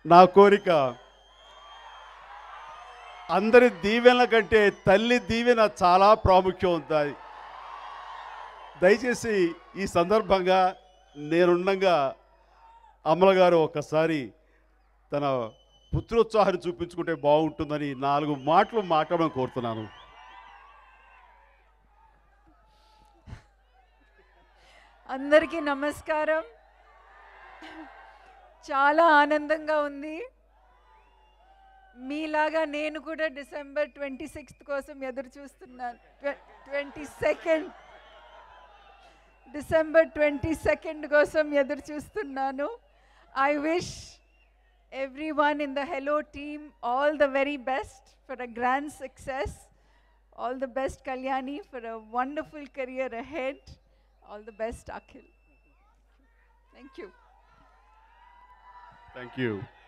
నా కోరిక అందరి దీవెనల కంటే తల్లి దీవెన చాలా ప్రాముఖ్యం ఉంటుంది దయచేసి ఈ సందర్భంగా నేనుండగా అమల గారు ఒక్కసారి తన పుత్రోత్సాహాన్ని చూపించుకుంటే బాగుంటుందని నాలుగు మాటలు మాట్లాడడం కోరుతున్నాను అందరికీ నమస్కారం చాలా ఆనందంగా ఉంది మీలాగా నేను కూడా డిసెంబర్ ట్వంటీ సిక్స్త్ కోసం ఎదురు చూస్తున్నాను twenty second December twenty second కోసం ఎదురు చూస్తున్నాను I wish everyone in the Hello team all the very best for a grand success all the best Kalyani for a wonderful career ahead all the best Akhil thank you thank you